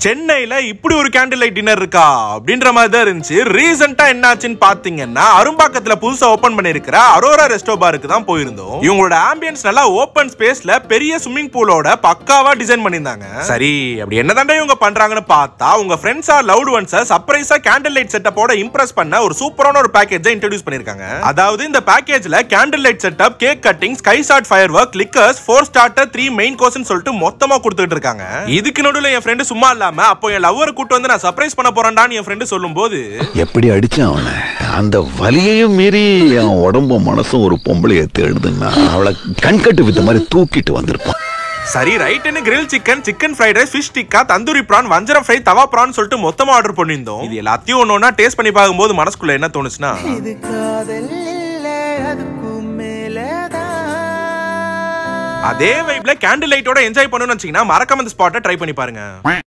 சென்னையில இப்படி ஒரு கேண்டில் லைட் டின்னர் இருக்கா அப்படின்ற மாதிரி தான் இருந்துச்சு ரீசெண்டா என்னாச்சுன்னு பாத்தீங்கன்னா அரும்பாக்கத்துல புதுசா ஓபன் பண்ணிருக்கிற அரோரா ரெஸ்டோ பாருக்கு தான் போயிருந்தோம் இவங்களோட ஆம்பியன்ஸ் நல்லா ஓபன் ஸ்பேஸ்ல பெரிய ஸ்விம்மிங் பூலோட பக்காவா டிசைன் பண்ணியிருந்தாங்க சரி அப்படி என்னதாண்டா இவங்க பண்றாங்கன்னு பார்த்தா உங்க ஃப்ரெண்ட்ஸ் ஆர் லவ்ட் ஒன்ஸை சர்ப்ரைஸா கேண்டில் லைட் செட்டப்போட இம்ப்ரெஸ் பண்ண ஒரு சூப்பரான ஒரு பேக்கேஜை இன்ட்ரடியூஸ் பண்ணிருக்காங்க அதாவது இந்த பேக்கேஜ்ல candle light setup cake cutting sky shot firework liquors four starter three main கோர்ஸ்னு சொல்லிட்டு மொத்தமா கொடுத்துட்டு இருக்காங்க இதுக்கு நடுவுல என் ஃப்ரெண்டு சும்மா இல்லாம அப்போ என் லவ்வரை கூட்டு வந்து நான் சர்ப்ரைஸ் பண்ண போறேன்டான்னு என் ஃப்ரெண்டு சொல்லும்போது எப்படி அடிச்சான் அவனை அந்த வலியையும் மீறி என் உடம்பும் மனசும் ஒரு பொம்பளைய தேடுதுன்னா அவளை கண்கட்டு வித்த மாதிரி தூக்கிட்டு வந்திருப்பான் சரி ரைட்னு grill chicken chicken fried rice fish tikka tandoori prawn வஞ்சரம் ஃப்ரை தவா ப்ரான் சொல்லிட்டு மொத்தமா ஆர்டர் பண்ணியிருந்தோம் இது எல்லாத்தையும் ஒன்று ஒன்றா டேஸ்ட் பண்ணி பார்க்கும்போது மனசுக்குள்ள என்ன தோணுச்சுன்னா இது காதல் இல்லை அதுக்கும் மேலதான் அதே வைப்ல கேண்டில் லைட்டோட என்ஜாய் பண்ணணும்னு வச்சீங்கன்னா மறக்காம இந்த ஸ்பாட்டை ட்ரை பண்ணி பாருங்க